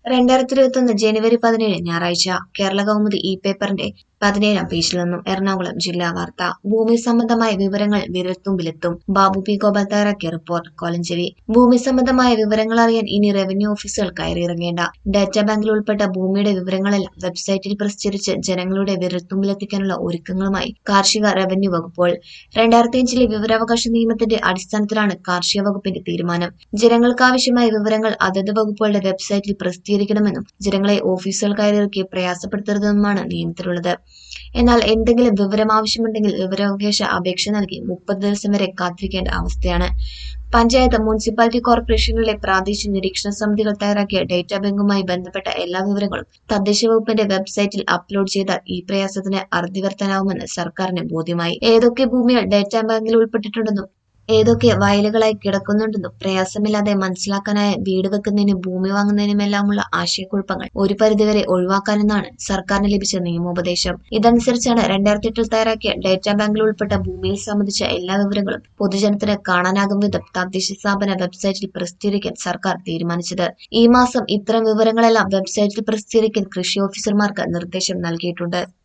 രണ്ടായിരത്തി ഇരുപത്തൊന്ന് ജനുവരി പതിനേഴ് ഞായറാഴ്ച കേരള കൗമുദി ഇ പേപ്പറിന്റെ പതിനേഴാം പേജിൽ നിന്നും എറണാകുളം ജില്ലാ വാർത്ത ഭൂമി സംബന്ധമായ വിവരങ്ങൾ വിരൽത്തുമ്പിലെത്തും ബാബു പി ഗോപാൽ തയ്യാറാക്കിയ റിപ്പോർട്ട് കോലഞ്ചേരി ഭൂമി സംബന്ധമായ വിവരങ്ങൾ അറിയാൻ ഇനി റവന്യൂ ഓഫീസുകൾ കയറിയിറങ്ങേണ്ട ഡാറ്റാ ബാങ്കിൽ ഉൾപ്പെട്ട ഭൂമിയുടെ വിവരങ്ങളെല്ലാം വെബ്സൈറ്റിൽ പ്രസിദ്ധീകരിച്ച് ജനങ്ങളുടെ വിരൽത്തുമ്പിലെത്തിക്കാനുള്ള ഒരുക്കങ്ങളുമായി കാർഷിക റവന്യൂ വകുപ്പുകൾ രണ്ടായിരത്തി അഞ്ചിലെ വിവരാവകാശ നിയമത്തിന്റെ അടിസ്ഥാനത്തിലാണ് കാർഷിക വകുപ്പിന്റെ തീരുമാനം ജനങ്ങൾക്കാവശ്യമായ വിവരങ്ങൾ അതത് വകുപ്പുകളുടെ വെബ്സൈറ്റിൽ പ്രസിദ്ധീകരിക്കണമെന്നും ജനങ്ങളെ ഓഫീസുകൾ കയറിയിറക്കി പ്രയാസപ്പെടുത്തരുതെന്നുമാണ് നിയമത്തിലുള്ളത് എന്നാൽ എന്തെങ്കിലും വിവരം ആവശ്യമുണ്ടെങ്കിൽ വിവരാവകാശ അപേക്ഷ നൽകി മുപ്പത് ദിവസം വരെ കാത്തിരിക്കേണ്ട അവസ്ഥയാണ് പഞ്ചായത്ത് മുനിസിപ്പാലിറ്റി കോർപ്പറേഷനുകളിലെ പ്രാദേശിക നിരീക്ഷണ സമിതികൾ തയ്യാറാക്കിയ ഡേറ്റാ ബാങ്കുമായി ബന്ധപ്പെട്ട എല്ലാ വിവരങ്ങളും തദ്ദേശ വകുപ്പിന്റെ വെബ്സൈറ്റിൽ അപ്ലോഡ് ചെയ്താൽ ഈ പ്രയാസത്തിന് അറുതി വരുത്താനാവുമെന്ന് സർക്കാരിന് ബോധ്യമായി ഏതൊക്കെ ഭൂമികൾ ഡേറ്റാ ബാങ്കിൽ ഉൾപ്പെട്ടിട്ടുണ്ടെന്നും ഏതൊക്കെ വയലുകളായി കിടക്കുന്നുണ്ടെന്നും പ്രയാസമില്ലാതെ മനസ്സിലാക്കാനായ വീട് വെക്കുന്നതിനും ഭൂമി വാങ്ങുന്നതിനുമെല്ലാമുള്ള ആശയക്കുഴപ്പങ്ങൾ ഒരു പരിധിവരെ ഒഴിവാക്കാനെന്നാണ് സർക്കാരിന് ലഭിച്ച നിയമോപദേശം ഇതനുസരിച്ചാണ് രണ്ടായിരത്തി എട്ടിൽ തയ്യാറാക്കിയ ഡേറ്റാ ബാങ്കിൽ ഉൾപ്പെട്ട ഭൂമിയിൽ സംബന്ധിച്ച എല്ലാ വിവരങ്ങളും പൊതുജനത്തിന് കാണാനാകും വിധം തദ്ദേശ സ്ഥാപന വെബ്സൈറ്റിൽ പ്രസിദ്ധീകരിക്കാൻ സർക്കാർ തീരുമാനിച്ചത് ഈ മാസം ഇത്തരം വിവരങ്ങളെല്ലാം വെബ്സൈറ്റിൽ പ്രസിദ്ധീകരിക്കാൻ കൃഷി ഓഫീസർമാർക്ക് നിർദ്ദേശം നൽകിയിട്ടുണ്ട്